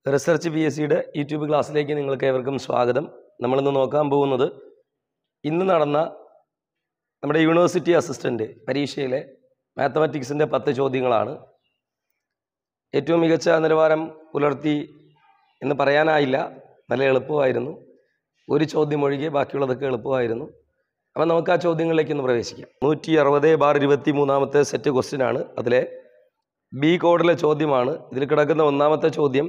research P S സിയുടെ YouTube ക്ലാസ്സിലേക്ക് നിങ്ങൾക്ക് ഏവർക്കും സ്വാഗതം നമ്മളിന്ന് നോക്കാൻ പോകുന്നത് ഇന്ന് നടന്ന നമ്മുടെ യൂണിവേഴ്സിറ്റി അസിസ്റ്റൻ്റ് പരീക്ഷയിലെ മാത്തമാറ്റിക്സിൻ്റെ പത്ത് ചോദ്യങ്ങളാണ് ഏറ്റവും മികച്ച നിലവാരം പുലർത്തി എന്ന് പറയാനായില്ല നല്ല എളുപ്പമായിരുന്നു ഒരു ചോദ്യം ഒഴികെ ബാക്കിയുള്ളതൊക്കെ എളുപ്പമായിരുന്നു അപ്പം നമുക്ക് ആ ചോദ്യങ്ങളിലേക്ക് ഒന്ന് പ്രവേശിക്കാം നൂറ്റി അറുപത് ബാർ ഇരുപത്തി മൂന്നാമത്തെ സെറ്റ് ക്വസ്റ്റ്യൻ ആണ് അതിലെ ബി കോഡിലെ ചോദ്യമാണ് ഇതിൽ കിടക്കുന്ന ഒന്നാമത്തെ ചോദ്യം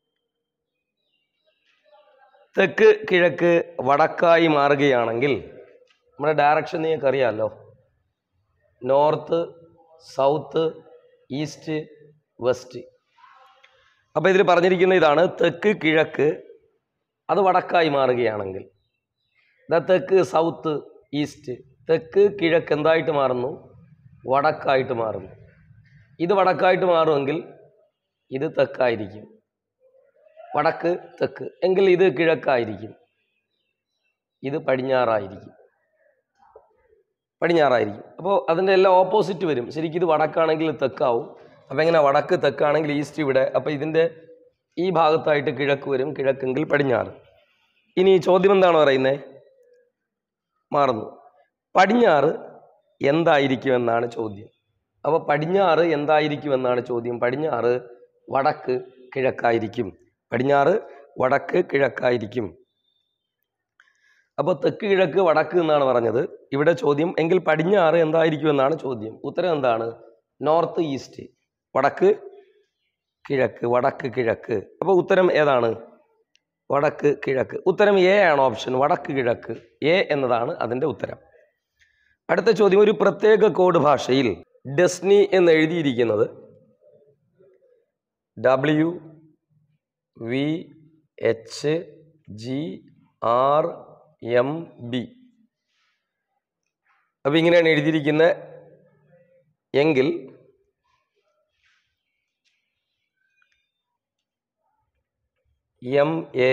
തെക്ക് കിഴക്ക് വടക്കായി മാറുകയാണെങ്കിൽ നമ്മുടെ ഡയറക്ഷൻ നിങ്ങൾക്ക് അറിയാമല്ലോ നോർത്ത് സൗത്ത് ഈസ്റ്റ് വെസ്റ്റ് അപ്പോൾ ഇതിൽ പറഞ്ഞിരിക്കുന്ന ഇതാണ് തെക്ക് കിഴക്ക് അത് വടക്കായി മാറുകയാണെങ്കിൽ ദാ തെക്ക് സൗത്ത് ഈസ്റ്റ് തെക്ക് കിഴക്ക് എന്തായിട്ട് മാറുന്നു വടക്കായിട്ട് മാറുന്നു ഇത് വടക്കായിട്ട് മാറുമെങ്കിൽ ഇത് തെക്കായിരിക്കും വടക്ക് തെക്ക് എങ്കിൽ ഇത് കിഴക്കായിരിക്കും ഇത് പടിഞ്ഞാറായിരിക്കും പടിഞ്ഞാറായിരിക്കും അപ്പോൾ അതിൻ്റെ എല്ലാം ഓപ്പോസിറ്റ് വരും ശരിക്കും ഇത് വടക്കാണെങ്കിൽ തെക്കാവും അപ്പോൾ എങ്ങനെ വടക്ക് തെക്കാണെങ്കിൽ ഈസ്റ്റ് ഇവിടെ അപ്പോൾ ഇതിൻ്റെ ഈ ഭാഗത്തായിട്ട് കിഴക്ക് വരും കിഴക്കെങ്കിൽ പടിഞ്ഞാറ് ഇനി ഈ ചോദ്യം എന്താണ് പറയുന്നത് മാറുന്നു പടിഞ്ഞാറ് എന്തായിരിക്കുമെന്നാണ് ചോദ്യം അപ്പോൾ പടിഞ്ഞാറ് എന്തായിരിക്കുമെന്നാണ് ചോദ്യം പടിഞ്ഞാറ് വടക്ക് കിഴക്കായിരിക്കും പടിഞ്ഞാറ് വടക്ക് കിഴക്കായിരിക്കും അപ്പോൾ തെക്ക് കിഴക്ക് വടക്ക് എന്നാണ് പറഞ്ഞത് ഇവിടെ ചോദ്യം എങ്കിൽ പടിഞ്ഞാറ് എന്തായിരിക്കുമെന്നാണ് ചോദ്യം ഉത്തരം എന്താണ് നോർത്ത് ഈസ്റ്റ് വടക്ക് കിഴക്ക് വടക്ക് കിഴക്ക് അപ്പോൾ ഉത്തരം ഏതാണ് വടക്ക് കിഴക്ക് ഉത്തരം എ ആണ് ഓപ്ഷൻ വടക്ക് കിഴക്ക് എ എന്നതാണ് അതിൻ്റെ ഉത്തരം അടുത്ത ചോദ്യം ഒരു പ്രത്യേക കോഡ് ഭാഷയിൽ ഡെസ്നി എന്ന് എഴുതിയിരിക്കുന്നത് W V H G R M B അപ്പം ഇങ്ങനെയാണ് എഴുതിയിരിക്കുന്നത് എങ്കിൽ M A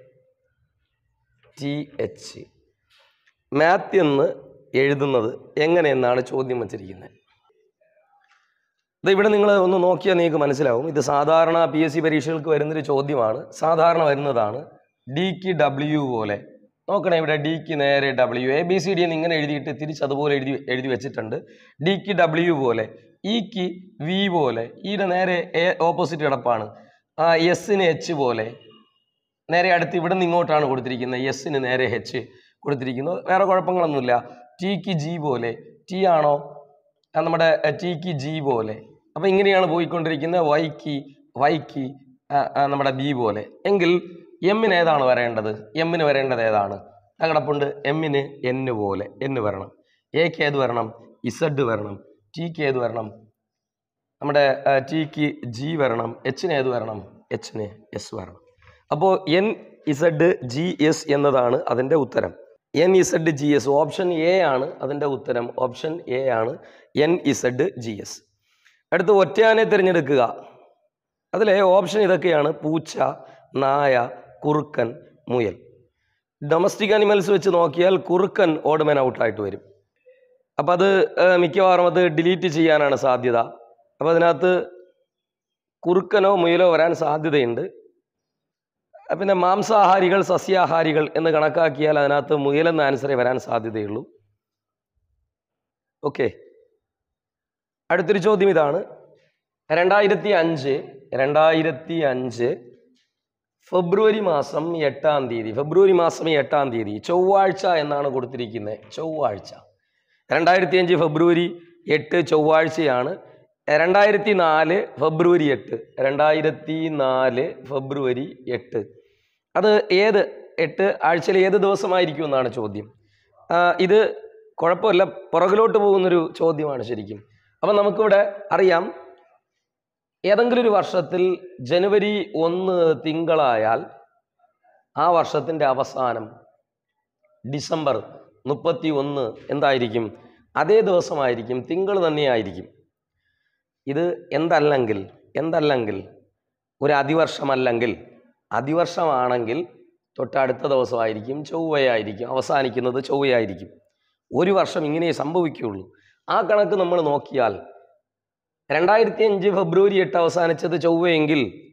T H math എന്ന് എഴുതുന്നത് എങ്ങനെയെന്നാണ് ചോദ്യം വച്ചിരിക്കുന്നത് ഇത് ഇവിടെ നിങ്ങൾ ഒന്ന് നോക്കിയാൽ നിങ്ങൾക്ക് മനസ്സിലാവും ഇത് സാധാരണ പി എസ് സി പരീക്ഷകൾക്ക് വരുന്നൊരു ചോദ്യമാണ് സാധാരണ വരുന്നതാണ് ഡിക്ക് ഡബ്ല്യു പോലെ നോക്കണേ ഇവിടെ ഡിക്ക് നേരെ W A B C D എന്ന് ഇങ്ങനെ എഴുതിയിട്ട് തിരിച്ച് അതുപോലെ എഴുതി എഴുതി വെച്ചിട്ടുണ്ട് ഡിക്ക് ഡബ്ല്യു പോലെ ഇക്ക് വി പോലെ ഈയുടെ നേരെ എ ഓപ്പോസിറ്റ് കിടപ്പാണ് ആ എസിന് എച്ച് പോലെ നേരെ അടുത്ത് ഇവിടെ നിന്ന് ഇങ്ങോട്ടാണ് കൊടുത്തിരിക്കുന്നത് എസിന് നേരെ എച്ച് കൊടുത്തിരിക്കുന്നത് വേറെ കുഴപ്പങ്ങളൊന്നുമില്ല ടിക്ക് ജി പോലെ ടി ആണോ ആ നമ്മുടെ ടിക്ക് ജി പോലെ അപ്പം ഇങ്ങനെയാണ് പോയിക്കൊണ്ടിരിക്കുന്നത് വൈക്ക് വൈക്ക് ആ, ആ, നമ്മുടെ ബി പോലെ എങ്കിൽ എമ്മിന് ഏതാണ് വരേണ്ടത് എമ്മിന് വരേണ്ടത് ഏതാണ് ആ കിടപ്പുണ്ട് എമ്മിന് എന്ന് പോലെ എന്ന് വരണം എക്ക് ഏത് വരണം ഇസഡ് വരണം ടിക്ക് ഏത് വരണം നമ്മുടെ ടിക്ക് ജി വരണം എച്ചിന് ഏത് വരണം എച്ചിന് എസ് വരണം അപ്പോൾ എൻ ഇസഡ് ജി എസ് എന്നതാണ് അതിൻ്റെ ഉത്തരം N Z G S option A ആണ് അതിൻ്റെ ഉത്തരം ഓപ്ഷൻ എ ആണ് എൻ ഇസഡ് ജി എസ് അടുത്ത് ഒറ്റയാനെ തിരഞ്ഞെടുക്കുക അതിലെ ഓപ്ഷൻ ഇതൊക്കെയാണ് പൂച്ച നായ കുറുക്കൻ മുയൽ ഡൊമസ്റ്റിക് അനിമൽസ് വെച്ച് നോക്കിയാൽ കുറുക്കൻ ഓടുമേൻ ഔട്ടായിട്ട് വരും അപ്പം അത് ഏഹ്, മിക്കവാറും അത് ഡിലീറ്റ് ചെയ്യാനാണ് സാധ്യത അപ്പം അതിനകത്ത് കുറുക്കനോ മുയലോ വരാൻ സാധ്യതയുണ്ട് അഹ് പിന്നെ മാംസാഹാരികൾ സസ്യാഹാരികൾ എന്ന് കണക്കാക്കിയാൽ അതിനകത്ത് മുയലെന്ന ആൻസറേ വരാൻ സാധ്യതയുള്ളൂ ഓക്കെ അടുത്തൊരു ചോദ്യം ഇതാണ് രണ്ടായിരത്തി അഞ്ച് രണ്ടായിരത്തി അഞ്ച് ഫെബ്രുവരി മാസം എട്ടാം തീയതി ഫെബ്രുവരി മാസം എട്ടാം തീയതി ചൊവ്വാഴ്ച എന്നാണ് കൊടുത്തിരിക്കുന്നത് ചൊവ്വാഴ്ച രണ്ടായിരത്തി അഞ്ച് ഫെബ്രുവരി എട്ട് ചൊവ്വാഴ്ചയാണ് രണ്ടായിരത്തി നാല് ഫെബ്രുവരി എട്ട് രണ്ടായിരത്തി നാല് ഫെബ്രുവരി എട്ട് അത് ഏത് എട്ട് ആഴ്ചയിൽ ഏത് ദിവസമായിരിക്കും എന്നാണ് ചോദ്യം ആ, ഇത് കുഴപ്പമില്ല പുറകിലോട്ട് പോകുന്നൊരു ചോദ്യമാണ് ശരിക്കും അപ്പം നമുക്കിവിടെ അറിയാം ഏതെങ്കിലും ഒരു വർഷത്തിൽ ജനുവരി ഒന്ന് തിങ്കളായാൽ ആ വർഷത്തിൻ്റെ അവസാനം ഡിസംബർ മുപ്പത്തി ഒന്ന് എന്തായിരിക്കും അതേ ദിവസമായിരിക്കും തിങ്കൾ തന്നെയായിരിക്കും ഇത് എന്തല്ലെങ്കിൽ എന്തല്ലെങ്കിൽ ഒരു അതിവർഷമല്ലെങ്കിൽ അതിവർഷമാണെങ്കിൽ തൊട്ടടുത്ത ദിവസമായിരിക്കും ചൊവ്വയായിരിക്കും അവസാനിക്കുന്നത് ചൊവ്വയായിരിക്കും ഒരു വർഷം ഇങ്ങനെ സംഭവിക്കുകയുള്ളൂ ആ കണക്ക് നമ്മൾ നോക്കിയാൽ രണ്ടായിരത്തി അഞ്ച് ഫെബ്രുവരി എട്ട് അവസാനിച്ചത് ചൊവ്വയെങ്കിൽ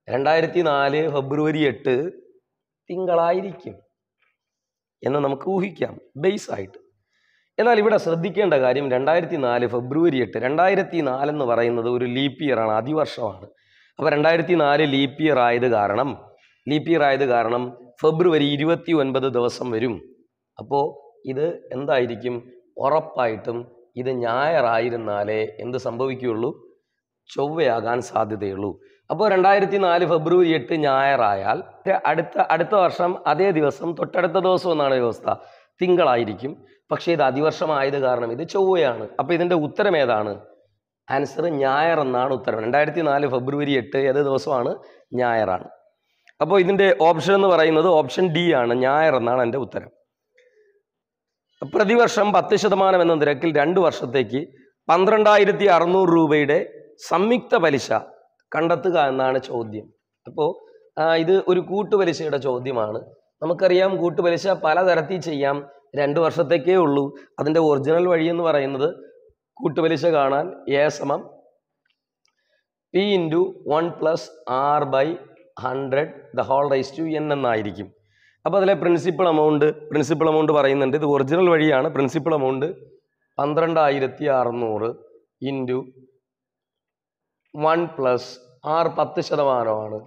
രണ്ടായിരത്തി നാല് ഫെബ്രുവരി എട്ട് തിങ്കളായിരിക്കും എന്ന് നമുക്ക് ഊഹിക്കാം ബേസ് ആയിട്ട് എന്നാൽ ഇവിടെ ശ്രദ്ധിക്കേണ്ട കാര്യം രണ്ടായിരത്തി നാല് ഫെബ്രുവരി എട്ട് രണ്ടായിരത്തി നാലെന്ന് പറയുന്നത് ഒരു ലീപ്പ് ഇയർ ആണ് അതിവർഷമാണ് അപ്പോൾ രണ്ടായിരത്തി നാല് ലീപ്പ് ഇയർ ആയത് കാരണം ലീപ്പ് ഇയർ ആയത് കാരണം ഫെബ്രുവരി ഇരുപത്തി ഒൻപത് ദിവസം വരും അപ്പോൾ ഇത് എന്തായിരിക്കും ഉറപ്പായിട്ടും ഇത് ഞായറായിരുന്നാലേ എന്ത് സംഭവിക്കുകയുള്ളൂ ചൊവ്വയാകാൻ സാധ്യതയുള്ളൂ അപ്പോൾ രണ്ടായിരത്തി നാല് ഫെബ്രുവരി എട്ട് ഞായറായാൽ അടുത്ത അടുത്ത വർഷം അതേ ദിവസം തൊട്ടടുത്ത ദിവസം എന്നാണ് വ്യവസ്ഥ തിങ്കളായിരിക്കും പക്ഷേ ഇത് അതിവർഷമായത് കാരണം ഇത് ചൊവ്വയാണ് അപ്പോൾ ഇതിൻ്റെ ഉത്തരം ഏതാണ് ആൻസർ ഞായർ എന്നാണ് ഉത്തരം രണ്ടായിരത്തി നാല് ഫെബ്രുവരി എട്ട് ഏത് ദിവസമാണ് ഞായറാണ് അപ്പോൾ ഇതിൻ്റെ ഓപ്ഷൻ എന്ന് പറയുന്നത് ഓപ്ഷൻ ഡി ആണ് ഞായർ എന്നാണ് എൻ്റെ ഉത്തരം പ്രതിവർഷം പത്ത് ശതമാനം എന്ന നിരക്കിൽ രണ്ട് വർഷത്തേക്ക് പന്ത്രണ്ടായിരത്തി അറുന്നൂറ് രൂപയുടെ സംയുക്ത പലിശ കണ്ടെത്തുക എന്നാണ് ചോദ്യം അപ്പോൾ ഇത് ഒരു കൂട്ടുപലിശയുടെ ചോദ്യമാണ് നമുക്കറിയാം കൂട്ടുപലിശ പലതരത്തിൽ ചെയ്യാം രണ്ട് വർഷത്തേക്കേ ഉള്ളൂ അതിൻ്റെ ഒറിജിനൽ വഴി എന്ന് പറയുന്നത് കൂട്ടുപലിശ കാണാൻ എ സമം P into one plus R by hundred the whole raise to N എന്നായിരിക്കും അപ്പോൾ അതിലെ പ്രിൻസിപ്പൽ എമൗണ്ട് പ്രിൻസിപ്പൽ എമൗണ്ട് പറയുന്നുണ്ട് ഇത് ഒറിജിനൽ വഴിയാണ് പ്രിൻസിപ്പൽ എമൗണ്ട് പന്ത്രണ്ടായിരത്തി അറുന്നൂറ് ഇൻറ്റു വൺ പ്ലസ് ആറ് പത്ത് ശതമാനമാണ്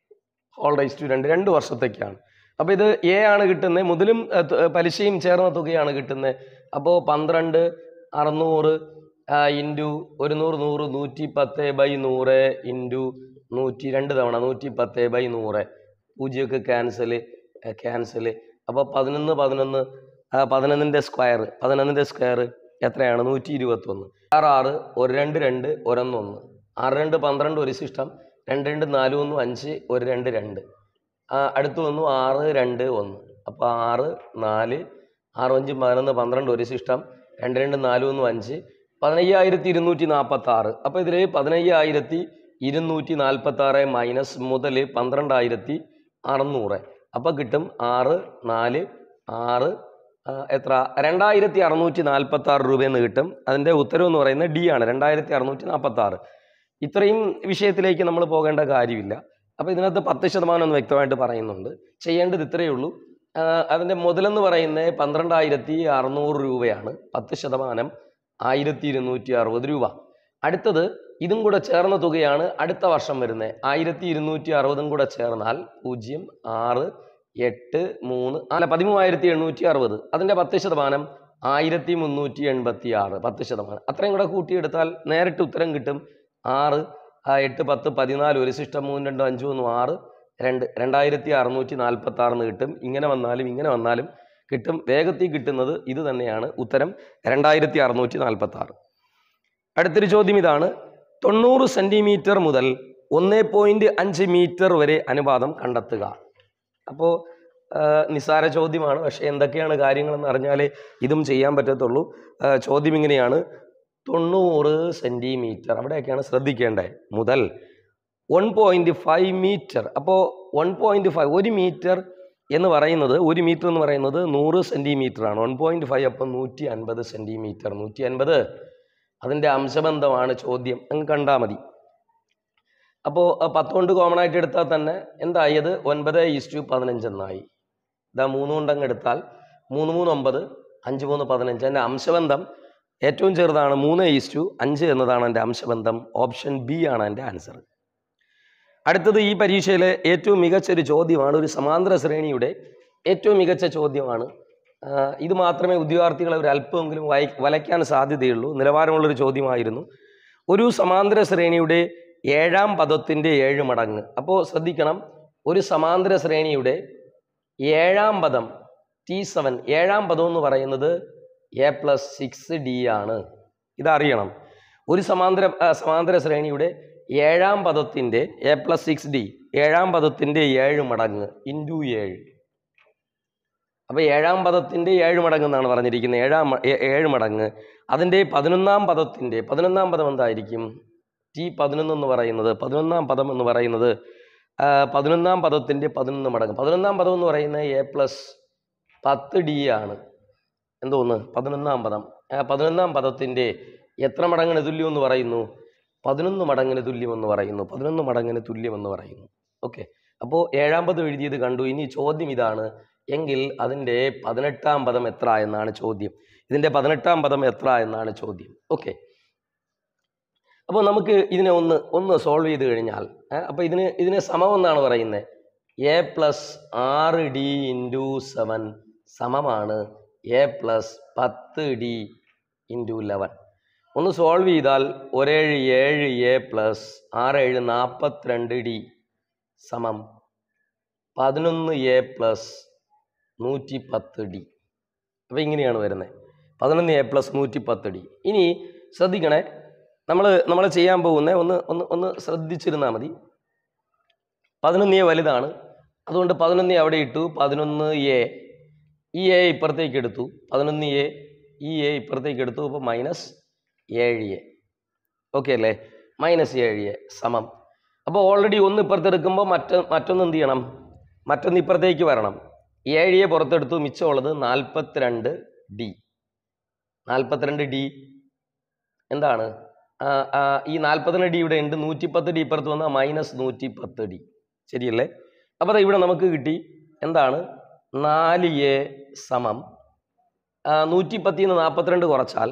ഹോൾ റൈസ് ടു രണ്ട് രണ്ട് വർഷത്തേക്കാണ് അപ്പോൾ ഇത് എ ആണ് കിട്ടുന്നത് മുതലും ഏഹ്, ത- പലിശയും ചേർന്ന തുകയാണ് കിട്ടുന്നത് അപ്പോൾ പന്ത്രണ്ട് അറുന്നൂറ് ഇൻറ്റു ഒരു നൂറ് നൂറ് നൂറ്റി പത്ത് ബൈ നൂറ് ഇൻറ്റു നൂറ്റി രണ്ട് തവണ നൂറ്റി പത്ത് ബൈ നൂറ് പൂജ്യമൊക്കെ ക്യാൻസൽ ക്യാൻസൽ അപ്പോൾ പതിനൊന്ന് പതിനൊന്ന് ആ, പതിനൊന്നിൻ്റെ സ്ക്വയർ പതിനൊന്നിൻ്റെ സ്ക്വയർ എത്രയാണ് നൂറ്റി ഇരുപത്തൊന്ന് ആറ് ആറ് ഒരു രണ്ട് രണ്ട് ഒരൊന്നൊന്ന് ആറ് രണ്ട് പന്ത്രണ്ട് ഒരു ശിഷ്ടം രണ്ട് രണ്ട് നാല് ഒന്ന് അഞ്ച് ഒരു രണ്ട് രണ്ട് ആ, അടുത്ത് വന്നു ആറ് രണ്ട് ഒന്ന് അപ്പോൾ ആറ് നാല് ആറ് അഞ്ച് പതിനൊന്ന് പന്ത്രണ്ട് ഒരു ശിഷ്ടം രണ്ട് രണ്ട് നാല് ഒന്ന് അഞ്ച് പതിനയ്യായിരത്തി ഇരുന്നൂറ്റി നാൽപ്പത്തി ആറ് അപ്പോൾ ഇതിൽ പതിനയ്യായിരത്തി ഇരുന്നൂറ്റി നാൽപ്പത്തി ആറ് മൈനസ് മുതൽ പന്ത്രണ്ടായിരത്തി അറുന്നൂറ് അപ്പോൾ കിട്ടും ആറ് നാല് ആറ് ആ, എത്ര രണ്ടായിരത്തി അറുന്നൂറ്റി നാൽപ്പത്തി ആറ് രൂപയെന്ന് കിട്ടും അതിൻ്റെ ഉത്തരവ് എന്ന് പറയുന്നത് ഡി ആണ് രണ്ടായിരത്തി അറുന്നൂറ്റി നാൽപ്പത്തി ആറ് ഇത്രയും വിഷയത്തിലേക്ക് നമ്മൾ പോകേണ്ട കാര്യമില്ല അപ്പോൾ ഇതിനകത്ത് പത്ത് ശതമാനം എന്ന് വ്യക്തമായിട്ട് പറയുന്നുണ്ട് ചെയ്യേണ്ടത് ഇത്രയേ ഉള്ളൂ ആ, അതിൻ്റെ മുതലെന്ന് പറയുന്നത് പന്ത്രണ്ടായിരത്തി അറുന്നൂറ് രൂപയാണ് പത്ത് ശതമാനം ആയിരത്തി ഇരുന്നൂറ്റി അറുപത് രൂപ അടുത്തത് ഇതും കൂടെ ചേർന്ന തുകയാണ് അടുത്ത വർഷം വരുന്നത് ആയിരത്തി ഇരുന്നൂറ്റി അറുപതും കൂടെ ചേർന്നാൽ പൂജ്യം ആറ് എട്ട് മൂന്ന് അല്ല പതിമൂവായിരത്തി എണ്ണൂറ്റി അറുപത് അതിൻ്റെ പത്ത് ശതമാനം ആയിരത്തി മുന്നൂറ്റി എൺപത്തി ആറ് പത്ത് ശതമാനം അത്രയും കൂടെ കൂട്ടിയെടുത്താൽ നേരിട്ട് ഉത്തരം കിട്ടും ആറ് ആ, എട്ട് പത്ത് പതിനാല് ഒരു ശിഷ്ടം മൂന്ന് രണ്ട് അഞ്ച് മൂന്ന് ആറ് രണ്ട് രണ്ടായിരത്തി അറുന്നൂറ്റി നാൽപ്പത്തി ആറിന് കിട്ടും ഇങ്ങനെ വന്നാലും ഇങ്ങനെ വന്നാലും കിട്ടും വേഗത്തിൽ കിട്ടുന്നത് ഇത് തന്നെയാണ് ഉത്തരം രണ്ടായിരത്തി അറുന്നൂറ്റി നാൽപ്പത്തി ആറ് അടുത്തൊരു ചോദ്യം ഇതാണ് തൊണ്ണൂറ് സെൻറ്റിമീറ്റർ മുതൽ ഒന്ന് പോയിൻറ്റ് അഞ്ച് മീറ്റർ വരെ അനുപാതം കണ്ടെത്തുക അപ്പോൾ നിസ്സാര ചോദ്യമാണ് പക്ഷേ എന്തൊക്കെയാണ് കാര്യങ്ങളെന്ന് അറിഞ്ഞാലേ ഇതും ചെയ്യാൻ പറ്റത്തുള്ളൂ ആ, ചോദ്യം ഇങ്ങനെയാണ് തൊണ്ണൂറ് സെൻറ്റിമീറ്റർ അവിടെയൊക്കെയാണ് ശ്രദ്ധിക്കേണ്ടത് മുതൽ വൺ പോയിൻറ്റ് ഫൈവ് മീറ്റർ അപ്പോൾ വൺ പോയിൻറ്റ് ഫൈവ് ഒരു മീറ്റർ എന്ന് പറയുന്നത് ഒരു മീറ്റർ എന്ന് പറയുന്നത് നൂറ് സെൻറ്റിമീറ്റർ ആണ് വൺ പോയിൻറ്റ് ഫൈവ് അപ്പം നൂറ്റി അൻപത് സെൻറ്റിമീറ്റർ നൂറ്റി അൻപത് അതിൻ്റെ അംശബന്ധമാണ് ചോദ്യം അങ്ങ് കണ്ടാൽ മതി അപ്പോൾ പത്ത് കൊണ്ട് കോമൺ ആയിട്ട് എടുത്താൽ തന്നെ എന്തായത് ഒൻപത് ഈസ്റ്റു പതിനഞ്ച് എന്നായി ഇതാ മൂന്ന് കൊണ്ട് അങ്ങ് എടുത്താൽ മൂന്ന് മൂന്ന് ഒമ്പത് അഞ്ച് മൂന്ന് പതിനഞ്ച് എൻ്റെ അംശബന്ധം ഏറ്റവും ചെറുതാണ് മൂന്ന് ഈസ്റ്റു അഞ്ച് എന്നതാണ് എൻ്റെ അംശബന്ധം ഓപ്ഷൻ ബി ആണ് എൻ്റെ ആൻസർ അടുത്തത് ഈ പരീക്ഷയിലെ ഏറ്റവും മികച്ചൊരു ചോദ്യമാണ് ഒരു സമാന്തര ശ്രേണിയുടെ ഏറ്റവും മികച്ച ചോദ്യമാണ് ആ, ഇത് മാത്രമേ ഉദ്യോഗാർത്ഥികളെ ഒരു അല്പമെങ്കിലും വയ വലയ്ക്കാൻ സാധ്യതയുള്ളൂ നിലവാരമുള്ളൊരു ചോദ്യമായിരുന്നു ഒരു സമാന്തര ശ്രേണിയുടെ ഏഴാം പദത്തിൻ്റെ ഏഴ് മടങ്ങ് അപ്പോൾ ശ്രദ്ധിക്കണം ഒരു സമാന്തര ശ്രേണിയുടെ ഏഴാം പദം ടി സെവൻ ഏഴാം പദം എന്ന് പറയുന്നത് എ പ്ലസ് സിക്സ് ഡി ആണ് ഇതറിയണം ഒരു സമാന്തര ആ, സമാന്തര ശ്രേണിയുടെ ഏഴാം പദത്തിൻ്റെ എ പ്ലസ് സിക്സ് ഡി ഏഴാം പദത്തിൻ്റെ ഏഴ് മടങ്ങ് ഇൻറ്റു ഏഴ് അപ്പോൾ ഏഴാം പദത്തിൻ്റെ ഏഴ് മടങ്ങ് എന്നാണ് പറഞ്ഞിരിക്കുന്നത് ഏഴാം മ- ഏ- ഏഴ് മടങ്ങ് അതിൻ്റെ പതിനൊന്നാം പദത്തിൻ്റെ പതിനൊന്നാം പദം എന്തായിരിക്കും ടി പതിനൊന്ന് എന്ന് പറയുന്നത് പതിനൊന്നാം പദം എന്ന് പറയുന്നത് ആ, പതിനൊന്നാം പദത്തിൻ്റെ പതിനൊന്ന് മടങ്ങ് പതിനൊന്നാം പദം എന്ന് പറയുന്നത് എ പ്ലസ് പത്ത് ഡി ആണ് എന്തോന്ന് പതിനൊന്നാം പദം ആ പതിനൊന്നാം പദത്തിൻ്റെ എത്ര മടങ്ങിന് തുല്യം എന്ന് പറയുന്നു പതിനൊന്ന് മടങ്ങിന് തുല്യമെന്ന് പറയുന്നു പതിനൊന്ന് മടങ്ങിന് തുല്യമെന്ന് പറയുന്നു ഓക്കെ അപ്പോൾ ഏഴാം പദം എഴുതിയത് കണ്ടു ഇനി ചോദ്യം ഇതാണ് എങ്കിൽ അതിൻ്റെ പതിനെട്ടാം പദം എത്ര എന്നാണ് ചോദ്യം ഇതിൻ്റെ പതിനെട്ടാം പദം എത്ര എന്നാണ് ചോദ്യം ഓക്കെ അപ്പോൾ നമുക്ക് ഇതിനെ ഒന്ന് ഒന്ന് സോൾവ് ചെയ്ത് കഴിഞ്ഞാൽ അപ്പോൾ ഇതിന് ഇതിന് സമം എന്നാണ് പറയുന്നത് എ പ്ലസ് ആറ് ഡി ഇൻറ്റു സെവൻ സമമാണ് എ പ്ലസ് പത്ത് ഡി ഇൻറ്റു ലെവൻ ഒന്ന് സോൾവ് ചെയ്താൽ ഒരേഴ് ഏഴ് എ പ്ലസ് ആറ് ഏഴ് നാൽപ്പത്തിരണ്ട് ഡി സമം പതിനൊന്ന് എ പ്ലസ് നൂറ്റി പത്ത് ഡി അപ്പോൾ ഇങ്ങനെയാണ് വരുന്നത് പതിനൊന്ന് എ പ്ലസ് നൂറ്റി പത്ത് ഡി ഇനി ശ്രദ്ധിക്കണേ നമ്മൾ നമ്മൾ ചെയ്യാൻ പോകുന്ന ഒന്ന് ഒന്ന് ഒന്ന് ശ്രദ്ധിച്ചിരുന്നാൽ മതി പതിനൊന്ന് എ വലുതാണ് അതുകൊണ്ട് പതിനൊന്ന് അവിടെ ഇട്ടു പതിനൊന്ന് എ ഈ എ ഇപ്പുറത്തേക്ക് എടുത്തു പതിനൊന്ന് എ ഈ എ ഇപ്പുറത്തേക്ക് എടുത്തു അപ്പോൾ മൈനസ് ഏഴ് എ ഓക്കെ അല്ലേ മൈനസ് ഏഴ് എ സമം അപ്പോൾ ഓൾറെഡി ഒന്ന് ഇപ്പുറത്തെടുക്കുമ്പോൾ മറ്റ മറ്റൊന്ന് എന്ത് ചെയ്യണം മറ്റൊന്ന് ഇപ്പുറത്തേക്ക് വരണം ഏഴ് എ പുറത്തെടുത്തു മിച്ചമുള്ളത് നാൽപ്പത്തിരണ്ട് ഡി നാൽപ്പത്തിരണ്ട് ഡി എന്താണ് ആ, ആ, ഈ നാൽപ്പത്തിരണ്ട് ഡി ഇവിടെ ഉണ്ട് നൂറ്റിപ്പത്ത് ഡി ഇപ്പുറത്ത് വന്നാൽ മൈനസ് നൂറ്റിപ്പത്ത് ഡി ശരിയല്ലേ അപ്പോൾ ദാ ഇവിടെ നമുക്ക് കിട്ടി എന്താണ് നാല് എ സമം നൂറ്റിപ്പത്തിൽ നിന്ന് നാൽപ്പത്തിരണ്ട് കുറച്ചാൽ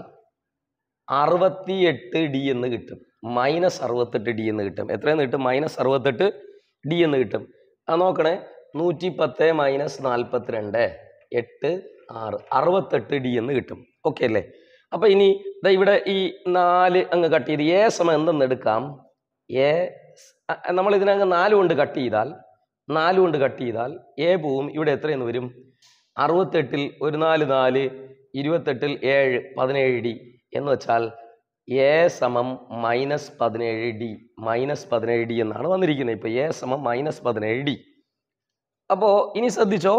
അറുപത്തി എട്ട് ഡി എന്ന് കിട്ടും മൈനസ് അറുപത്തെട്ട് ഡി എന്ന് കിട്ടും എത്രയെന്ന് കിട്ടും മൈനസ് അറുപത്തെട്ട് ഡി എന്ന് കിട്ടും ആ നോക്കണേ നൂറ്റി പത്ത് മൈനസ് നാൽപ്പത്തിരണ്ട് എട്ട് ആറ് അറുപത്തെട്ട് ഡി എന്ന് കിട്ടും ഓക്കെ അല്ലേ അപ്പോൾ ഇനി ദാ ഇവിടെ ഈ നാല് അങ്ങ് കട്ട് ചെയ്ത് എ സമയം എന്തെന്ന് എടുക്കാം എ നമ്മൾ ഇതിനങ്ങ് നാല് കൊണ്ട് കട്ട് ചെയ്താൽ നാല് കൊണ്ട് കട്ട് ചെയ്താൽ എ പോവും ഇവിടെ എത്രയെന്ന് വരും അറുപത്തെട്ടിൽ ഒരു നാല് നാല് ഇരുപത്തെട്ടിൽ ഏഴ് പതിനേഴ് ഡി എന്ന് വെച്ചാൽ എ സമം മൈനസ് പതിനേഴ് ഡി മൈനസ് പതിനേഴ് ഡി എന്നാണ് വന്നിരിക്കുന്നത് ഇപ്പോൾ എ സമം മൈനസ് പതിനേഴ് ഡി അപ്പോൾ ഇനി ശ്രദ്ധിച്ചോ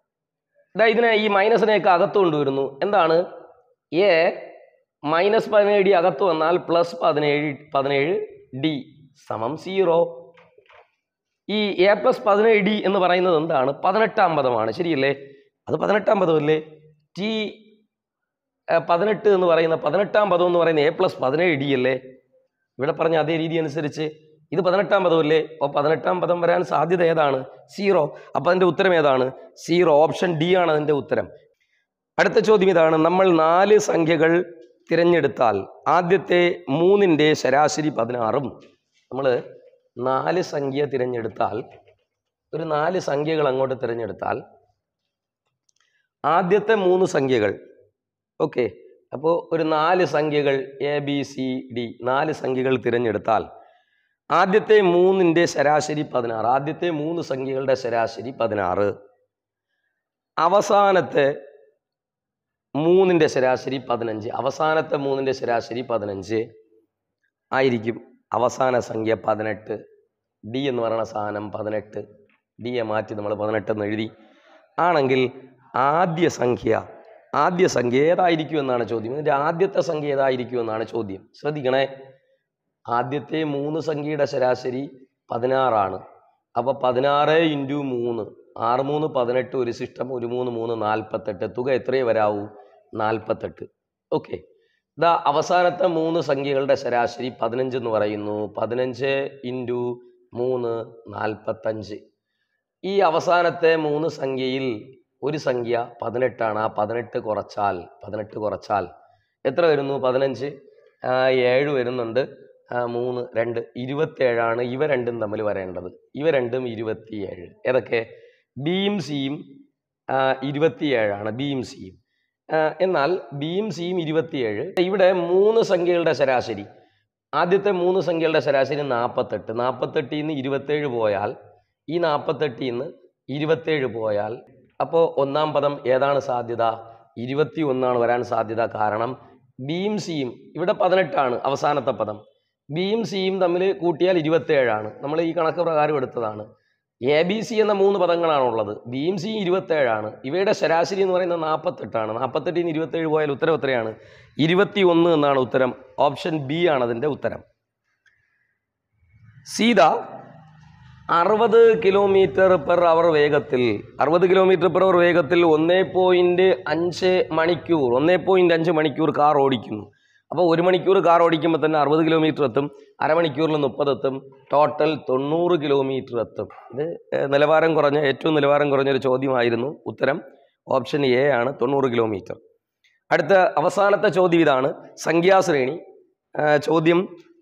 ഇതാ ഇതിനെ ഈ മൈനസിനെയൊക്കെ അകത്ത് കൊണ്ടുവരുന്നു എന്താണ് എ മൈനസ് പതിനേഴ് ഡി അകത്ത് വന്നാൽ പ്ലസ് പതിനേഴ് പതിനേഴ് ഡി സമം സീറോ ഈ എ പ്ലസ് പതിനേഴ് ഡി എന്ന് പറയുന്നത് എന്താണ് പതിനെട്ടാം പദമാണ് ശരിയല്ലേ അത് പതിനെട്ടാം പദമല്ലേ ടി ഏഹ്, പതിനെട്ട് എന്ന് പറയുന്ന പതിനെട്ടാം പദം എന്ന് പറയുന്ന എ പ്ലസ് പതിനേഴ് ഡി അല്ലേ ഇവിടെ പറഞ്ഞ അതേ രീതി അനുസരിച്ച് ഇത് പതിനെട്ടാം പദമല്ലേ അപ്പോൾ പതിനെട്ടാം പദം വരാൻ സാധ്യത ഏതാണ് സീറോ അപ്പോൾ അതിൻ്റെ ഉത്തരം ഏതാണ് സീറോ ഓപ്ഷൻ ഡി ആണ് അതിൻ്റെ ഉത്തരം അടുത്ത ചോദ്യം ഇതാണ് നമ്മൾ നാല് സംഖ്യകൾ തിരഞ്ഞെടുത്താൽ ആദ്യത്തെ മൂന്നിൻ്റെ ശരാശരി പതിനാറും നമ്മൾ നാല് സംഖ്യ തിരഞ്ഞെടുത്താൽ ഒരു നാല് സംഖ്യകൾ അങ്ങോട്ട് തിരഞ്ഞെടുത്താൽ ആദ്യത്തെ മൂന്ന് സംഖ്യകൾ ഓക്കെ അപ്പോൾ ഒരു നാല് സംഖ്യകൾ എ ബി സി ഡി നാല് സംഖ്യകൾ തിരഞ്ഞെടുത്താൽ ആദ്യത്തെ മൂന്നിൻ്റെ ശരാശരി പതിനാറ് ആദ്യത്തെ മൂന്ന് സംഖ്യകളുടെ ശരാശരി പതിനാറ് അവസാനത്തെ മൂന്നിൻ്റെ ശരാശരി പതിനഞ്ച് അവസാനത്തെ മൂന്നിൻ്റെ ശരാശരി പതിനഞ്ച് ആയിരിക്കും അവസാന സംഖ്യ പതിനെട്ട് ഡി എന്ന് പറയുന്ന സാധനം പതിനെട്ട് ഡിയെ മാറ്റി നമ്മൾ പതിനെട്ട് എന്ന് എഴുതി ആണെങ്കിൽ ആദ്യ സംഖ്യ ആദ്യ സംഖ്യ ഏതായിരിക്കും എന്നാണ് ചോദ്യം ഇതിൻ്റെ ആദ്യത്തെ സംഖ്യ ഏതായിരിക്കും എന്നാണ് ചോദ്യം ശ്രദ്ധിക്കണേ ആദ്യത്തെ മൂന്ന് സംഖ്യയുടെ ശരാശരി പതിനാറാണ് അപ്പോൾ പതിനാറ് ഇൻറ്റു മൂന്ന് ആറ് മൂന്ന് പതിനെട്ട് ഒരു സിസ്റ്റം ഒരു മൂന്ന് മൂന്ന് നാൽപ്പത്തെട്ട് തുക എത്രയേ വരാവൂ നാൽപ്പത്തെട്ട് ഓക്കെ ഇതാ അവസാനത്തെ മൂന്ന് സംഖ്യകളുടെ ശരാശരി പതിനഞ്ച് എന്ന് പറയുന്നു പതിനഞ്ച് ഇൻറ്റു മൂന്ന് നാൽപ്പത്തഞ്ച് ഈ അവസാനത്തെ മൂന്ന് സംഖ്യയിൽ ഒരു സംഖ്യ പതിനെട്ടാണ് ആ പതിനെട്ട് കുറച്ചാൽ പതിനെട്ട് കുറച്ചാൽ എത്ര വരുന്നു പതിനഞ്ച് ആ, ഏഴ് വരുന്നുണ്ട് ആ, മൂന്ന് രണ്ട് ഇരുപത്തേഴാണ് ഇവ രണ്ടും തമ്മിൽ വരേണ്ടത് ഇവ രണ്ടും ഇരുപത്തിയേഴ് ഏതൊക്കെ ബിയും സിയും ആ, ഇരുപത്തിയേഴാണ് ബിയും സിയും ആ, എന്നാൽ ബിയും സിയും ഇരുപത്തിയേഴ് ഇവിടെ മൂന്ന് സംഖ്യകളുടെ ശരാശരി ആദ്യത്തെ മൂന്ന് സംഖ്യകളുടെ ശരാശരി നാൽപ്പത്തെട്ട് നാൽപ്പത്തെട്ടിൽ നിന്ന് ഇരുപത്തേഴ് പോയാൽ ഈ നാൽപ്പത്തെട്ടിൽ നിന്ന് ഇരുപത്തേഴ് പോയാൽ അപ്പോൾ ഒന്നാം പദം ഏതാണ് സാധ്യത ഇരുപത്തി ഒന്നാണ് വരാൻ സാധ്യത കാരണം ബിയും സിയും ഇവിടെ പതിനെട്ടാണ് അവസാനത്തെ പദം ബിയും സിയും തമ്മിൽ കൂട്ടിയാൽ ഇരുപത്തേഴാണ് നമ്മൾ ഈ കണക്ക് പ്രകാരം എടുത്തതാണ് എ ബി സി എന്ന മൂന്ന് പദങ്ങളാണുള്ളത് ബിയും സിയും ഇരുപത്തേഴാണ് ഇവയുടെ ശരാശരി എന്ന് പറയുന്നത് നാൽപ്പത്തെട്ടാണ് നാൽപ്പത്തെട്ടിൽ നിന്ന് ഇരുപത്തേഴ് പോയാൽ ഉത്തരം എത്രയാണ് ഇരുപത്തി ഒന്ന് എന്നാണ് ഉത്തരം ഓപ്ഷൻ ബി ആണ് അതിൻ്റെ ഉത്തരം സീത അറുപത് കിലോമീറ്റർ പെർ അവർ വേഗത്തിൽ അറുപത് കിലോമീറ്റർ പെർ അവർ വേഗത്തിൽ ഒന്നേ പോയിൻറ്റ് അഞ്ച് മണിക്കൂർ ഒന്നേ പോയിൻറ്റ് അഞ്ച് മണിക്കൂർ കാർ ഓടിക്കുന്നു അപ്പോൾ ഒരു മണിക്കൂർ കാർ ഓടിക്കുമ്പോൾ തന്നെ അറുപത് കിലോമീറ്റർ എത്തും അരമണിക്കൂറിൽ മുപ്പത് എത്തും ടോട്ടൽ തൊണ്ണൂറ് കിലോമീറ്റർ എത്തും ഇത് ഏഹ്, നിലവാരം കുറഞ്ഞ ഏറ്റവും നിലവാരം കുറഞ്ഞൊരു ചോദ്യമായിരുന്നു ഉത്തരം ഓപ്ഷൻ എ ആണ് തൊണ്ണൂറ് കിലോമീറ്റർ അടുത്ത അവസാനത്തെ ചോദ്യം ഇതാണ് സംഖ്യാശ്രേണി ആ, ചോദ്യം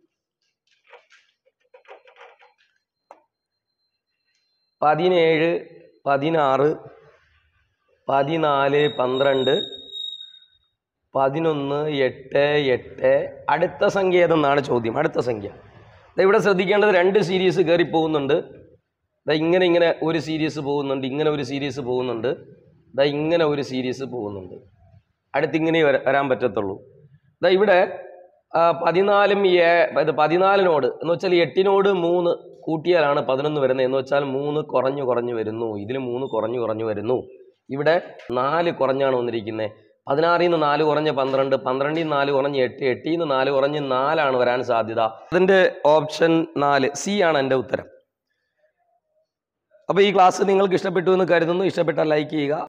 പതിനേഴ് പതിനാറ് പതിനാല് പന്ത്രണ്ട് പതിനൊന്ന് എട്ട് എട്ട് അടുത്ത സംഖ്യ ഏതെന്നാണ് ചോദ്യം അടുത്ത സംഖ്യ ദാ ഇവിടെ ശ്രദ്ധിക്കേണ്ടത് രണ്ട് സീരീസ് കയറി പോകുന്നുണ്ട് ദാ ഇങ്ങനെ ഇങ്ങനെ ഒരു സീരീസ് പോകുന്നുണ്ട് ഇങ്ങനെ ഒരു സീരീസ് പോകുന്നുണ്ട് ദാ ഇങ്ങനെ ഒരു സീരീസ് പോകുന്നുണ്ട് അടുത്തിങ്ങനെ വര- വരാൻ പറ്റത്തുള്ളൂ ദാ ഇവിടെ ആ, പതിനാലും ഏ ഇത് പതിനാലിനോട് എന്ന് വെച്ചാൽ എട്ടിനോട് മൂന്ന് കൂട്ടിയാലാണ് പതിനൊന്ന് വരുന്നത് എന്ന് വെച്ചാൽ മൂന്ന് കുറഞ്ഞു കുറഞ്ഞു വരുന്നു ഇതിൽ മൂന്ന് കുറഞ്ഞു കുറഞ്ഞു വരുന്നു ഇവിടെ നാല് കുറഞ്ഞാണ് വന്നിരിക്കുന്നത് പതിനാറിൽ നിന്ന് നാല് കുറഞ്ഞ് പന്ത്രണ്ട് പന്ത്രണ്ടിൽ നിന്ന് നാല് കുറഞ്ഞ് എട്ട് എട്ടിൽ നിന്ന് നാല് കുറഞ്ഞ് നാലാണ് വരാൻ സാധ്യത അതിൻ്റെ ഓപ്ഷൻ നാല് സി ആണ് എൻ്റെ ഉത്തരം അപ്പോൾ ഈ ക്ലാസ് നിങ്ങൾക്ക് ഇഷ്ടപ്പെട്ടു എന്ന് കരുതുന്നു ഇഷ്ടപ്പെട്ടാൽ ലൈക്ക് ചെയ്യുക